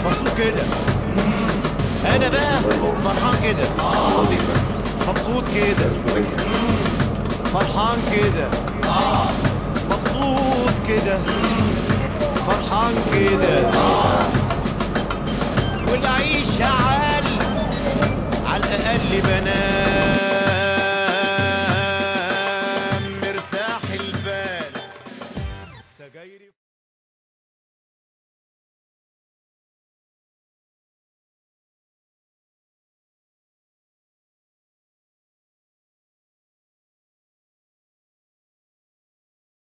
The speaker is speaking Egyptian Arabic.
مبسوط كده انا بقى فرحان كده مبسوط كده فرحان كده مبسوط كده فرحان كده والعيش عال على الاقل بنام مرتاح البال سجايري